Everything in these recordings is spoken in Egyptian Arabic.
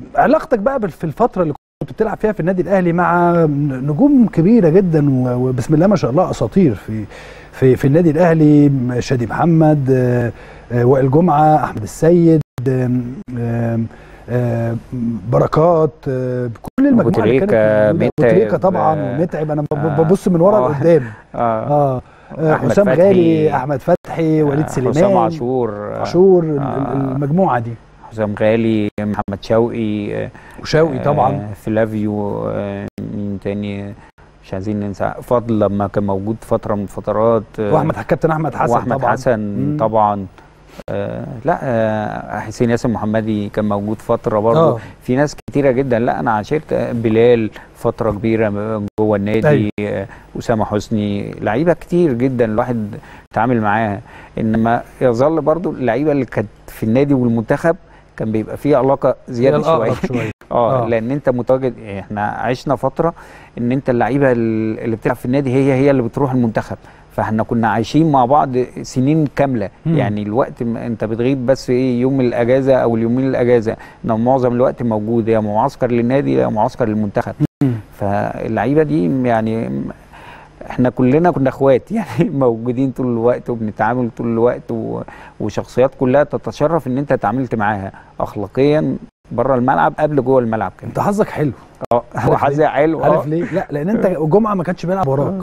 علاقتك بقى بال- في الفتره اللي كنت بتلعب فيها في النادي الاهلي مع نجوم كبيره جدا و- وبسم الله ما شاء الله اساطير في في في النادي الاهلي شادي محمد آه، آه، وائل جمعه احمد السيد آم، آم، آم، بركات آه، كل المجموعه اللي كانت بوتريكا، موجودة. متعب، بوتريكا طبعا آه، ومتعب انا ب- آه، ببص من ورا آه. لقدام اه اه آه، أحمد حسام فتحي، غالي احمد فتحي وليد آه، سليمان حسام عاشور آه، عاشور ال- ال- آه. المجموعه دي حسام غالي محمد شوقي آه، وشوقي طبعا آه، فلافيو آه، مين تاني مش عايزين ننسى فضل لما كان موجود فتره من فترات آه، واحمد كابتن احمد حسن واحمد طبعا حسن مم. طبعا آه لا آه حسين ياسر محمدي كان موجود فتره برضه اه في ناس كتيره جدا لا انا عاشرت بلال فتره كبيره جوه النادي أيوة. آه، اسامه حسني لعيبه كتير جدا الواحد اتعامل معاها انما يظل برضو اللعيبه اللي كانت في النادي والمنتخب كان بيبقى فيه علاقه زياده هي شويه الأقرب شويه اه آه. لان انت متواجد احنا عشنا فتره ان انت اللعيبه اللي بتلعب في النادي هي هي اللي بتروح المنتخب فاحنا كنا عايشين مع بعض سنين كامله مم. يعني الوقت م- انت بتغيب بس ايه يوم الاجازه او اليومين الاجازه انما معظم الوقت موجود يا معسكر للنادي يا معسكر للمنتخب مم. فاللعيبه دي يعني م- احنا كلنا كنا اخوات يعني موجودين طول الوقت وبنتعامل طول الوقت و... وشخصيات كلها تتشرف ان انت اتعاملت معاها اخلاقيا بره الملعب قبل جوه الملعب كمان انت حظك حلو اه عارف وحظي حلو عارف اه ليه؟ لا لان انت جمعه ما كانش بيلعب وراك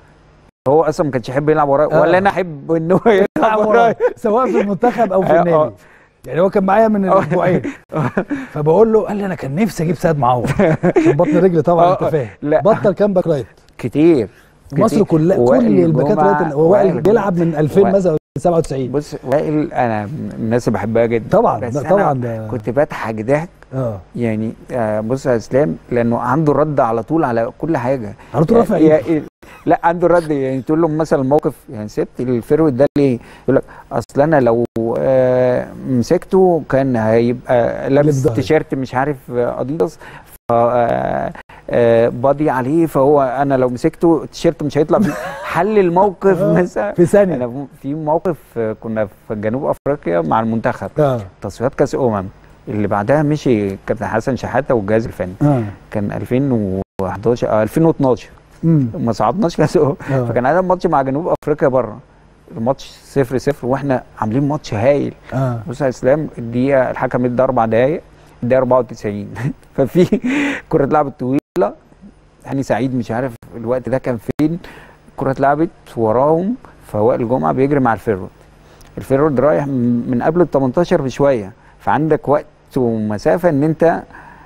هو اصلا ما كانش يحب يلعب ورايا آه. ولا انا احب ان هو يلعب بيلعب ورايا وراك سواء في المنتخب او في آه، النادي آه. يعني هو كان معايا من آه. اسبوعين فبقول له قال لي انا كان نفسي اجيب سيد معوض عشان بطن رجلي طبعا آه، انت فاهم لا. بطل كام باك رايت كتير مصر كتير. كلها وائل كل الباكات جمعة- رايت هو وائل وائل بيلعب من 2000 وائل. مثلا 97 بص وائل انا من الناس اللي بحبها جدا طبعا بس لا أنا طبعا ده كنت بضحك ضحك اه يعني آه، بص يا اسلام لانه عنده رد على طول على كل حاجه على طول رافع يا- ايده يا- لا عنده رد يعني تقول له مثلا موقف يعني سبت الفيرود ده ليه؟ يقول لك اصل انا لو آه، مسكته كان هيبقى لابس ظهري. تيشيرت مش عارف آه، اديداس ف آه، آه، باضي عليه فهو انا لو مسكته التيشيرت مش هيطلع بيه. حل الموقف آه. مثلا في ثانيه انا في موقف آه، كنا في جنوب افريقيا مع المنتخب اه تصفيات كاس امم اللي بعدها مشي كابتن حسن شحاته والجهاز الفني اه كان 2011 آه 2012 امم ما صعدناش كاس امم آه. فكان عندنا ماتش مع جنوب افريقيا بره الماتش 0 0 واحنا عاملين ماتش هايل اه بص يا اسلام الدقيقه الحكم ادى اربع دقائق الدقيقه 94 ففي كره اتلعبت طويله هاني سعيد مش عارف الوقت ده كان فين الكره اتلعبت وراهم فوائل الجمعه بيجري مع الفيرود الفيرود رايح من من قبل ال 18 بشويه فعندك وقت ومسافه ان انت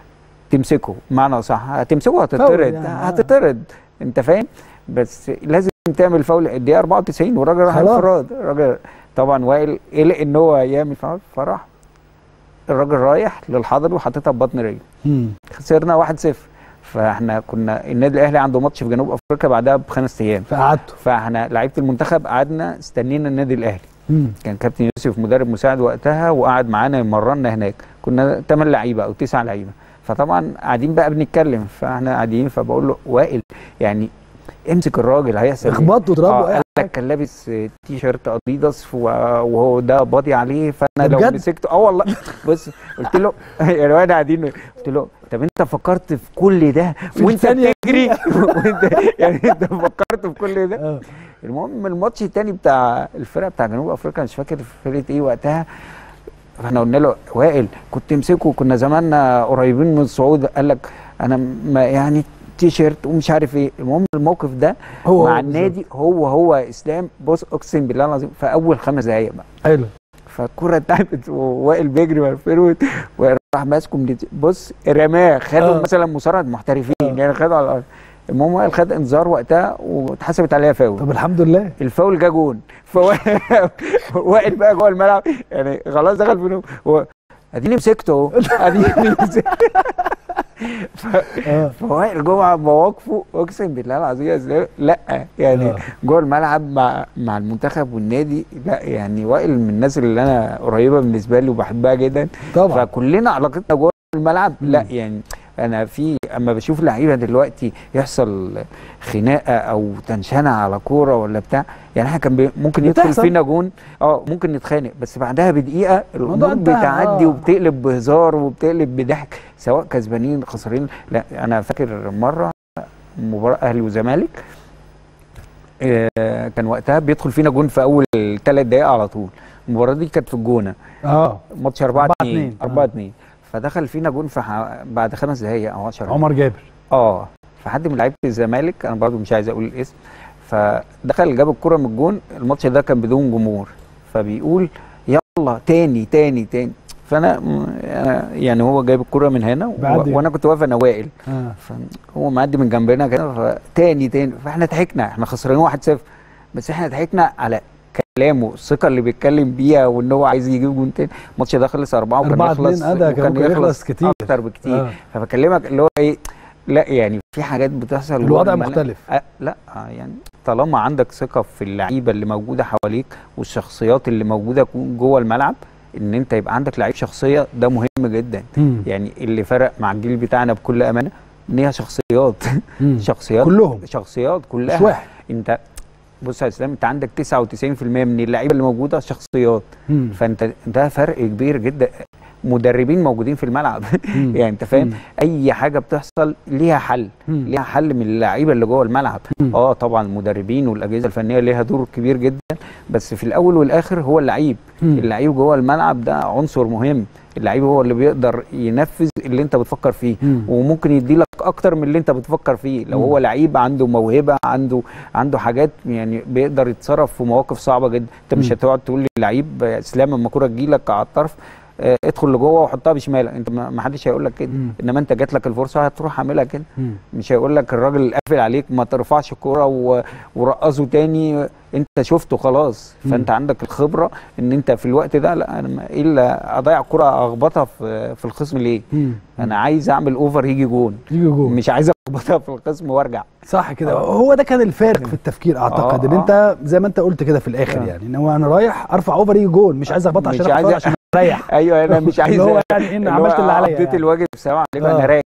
تمسكه معنى صح هتمسكه هتطرد يعني، آه. هتطرد انت فاهم بس لازم تعمل فاول الدقيقه 94 والراجل راح خلاص. انفراد الراجل طبعا وائل قلق ان هو يعمل فاول فراح الراجل رايح للحضر وحاططها ببطن رجله امم خسرنا 1-0 فاحنا كنا النادي الاهلي عنده ماتش في جنوب افريقيا بعدها بخمس ايام فقعدته فاحنا لعيبه المنتخب قعدنا استنينا النادي الاهلي امم كان كابتن يوسف مدرب مساعد وقتها وقعد معانا يمرنا هناك كنا 8 لعيبه او 9 لعيبه فطبعا قاعدين بقى بنتكلم فاحنا قاعدين فبقول له وائل يعني امسك الراجل هيحصل إيه؟ اخبطه اه اضربه قال لك كان لابس تي شيرت اديداس و- وهو ده باضي عليه فانا ده لو بجد؟ مسكته اه والله بص قلت له يعني واحنا قاعدين قلت له طب انت فكرت في كل ده في وانت الثانية بتجري وانت يعني انت فكرت في كل ده اه المهم الماتش التاني بتاع الفرقه بتاع جنوب افريقيا مش فاكر فرقه ايه وقتها فاحنا قلنا له وائل كنت تمسكه كنا زماننا قريبين من الصعود قال لك انا ما يعني تي شيرت ومش عارف ايه المهم الموقف ده هو مع هو النادي هو هو اسلام بص اقسم بالله العظيم في اول خمس دقائق بقى حلو فالكره اتعبت ووائل بيجري ورا الفيرود وراح ماسكه من اليد- بص رماه خدوا آه. مثلا مساعد محترفين آه. يعني خدوا على الارض المهم وائل خد انذار وقتها واتحسبت عليها فاول طب الحمد لله الفاول جه جون فوائل بقى جوه الملعب يعني خلاص دخل في نوم هو اديني مسكته اهو اديني مسكته اه فوائل جوه مواقفه اقسم بالله العظيم يا زلمة، لا يعني آه. جوه الملعب مع مع المنتخب والنادي لا يعني وائل من الناس اللي انا قريبه بالنسبه لي وبحبها جدا طبعا فكلنا علاقتنا جوه الملعب لا مم. يعني انا في اما بشوف لعيبه دلوقتي يحصل خناقه او تنشنه على كوره ولا بتاع يعني احنا كان بي- ممكن يدخل بتحصل. فينا جون اه ممكن نتخانق بس بعدها بدقيقه الموضوع الامور انتهى، بتعدي آه. وبتقلب بهزار وبتقلب بضحك سواء كسبانين خسرانين لا انا فاكر مره مباراه اهلي وزمالك آه، كان وقتها بيدخل فينا جون في اول ثلاث دقائق على طول المباراه دي كانت في الجونه اه ماتش 4 4 2 2. 4 2 فدخل فينا جون في ح- بعد خمس دقائق او 10 عمر جابر اه فحد من لعيبه الزمالك انا برضو مش عايز اقول الاسم فدخل جاب الكره من الجون الماتش ده كان بدون جمهور فبيقول يلا تاني تاني تاني فانا أنا يعني هو جايب الكره من هنا بعد- و- وانا كنت واقف انا وائل اه فهو معدي من جنبنا كده فتاني تاني فاحنا ضحكنا احنا خسرانين 1-0 بس احنا ضحكنا على كلامه الثقه اللي بيتكلم بيها وان هو عايز يجيب جون تاني الماتش ده خلص 4 وكان 4 يخلص 2 اه ده كان ممكن يخلص كتير اكتر بكتير آه. فبكلمك اللي هو ايه لا يعني في حاجات بتحصل جوه الوضع الملعب. مختلف أه لا آه يعني طالما عندك ثقه في اللعيبه اللي موجوده حواليك والشخصيات اللي موجوده جوه الملعب ان انت يبقى عندك لعيب شخصيه ده مهم جدا مم. يعني اللي فرق مع الجيل بتاعنا بكل امانه ان هي شخصيات مم. شخصيات كلهم شخصيات كلها مش واحد انت بص يا اسلام انت عندك 99% من اللعيبه اللي موجوده شخصيات مم. فانت ده فرق كبير جدا مدربين موجودين في الملعب مم. يعني انت فاهم مم. اي حاجه بتحصل ليها حل مم. ليها حل من اللعيبه اللي جوه الملعب مم. اه طبعا المدربين والاجهزه الفنيه ليها دور كبير جدا بس في الاول والاخر هو اللعيب مم. اللعيب جوه الملعب ده عنصر مهم اللعيب هو اللي بيقدر ينفذ اللي انت بتفكر فيه مم. وممكن يدي لك اكتر من اللي انت بتفكر فيه لو مم. هو لعيب عنده موهبه عنده عنده حاجات يعني بيقدر يتصرف في مواقف صعبه جدا انت مش مم. هتقعد تقول لي لعيب يا اسلام اما الكوره تجيلك على الطرف اه ادخل لجوه وحطها بشمالك انت ما ما حدش هيقول لك كده مم. انما انت جات لك الفرصه هتروح اعملها كده مم. مش هيقول لك الراجل اللي قافل عليك ما ترفعش الكوره و- ورقصه تاني انت شفته خلاص مم. فانت عندك الخبره ان انت في الوقت ده لا انا ما- ايه الا اضيع كره اخبطها في في الخصم ليه مم. انا عايز اعمل اوفر يجي جون يجي جول مش عايز اخبطها في الخصم وارجع صح كده آه. هو ده كان الفارق في التفكير اعتقد آه، ان انت زي ما انت قلت كده في الاخر آه. يعني ان هو انا رايح ارفع اوفر يجي جول مش عايز اخبطها مش عشان عايز- أخبطها عشان اريح ايوه انا مش عايز اللي هو يعني ان اللي عملت هو اللي عليا قضيت يعني. الواجب سواء عليك آه. انا راجع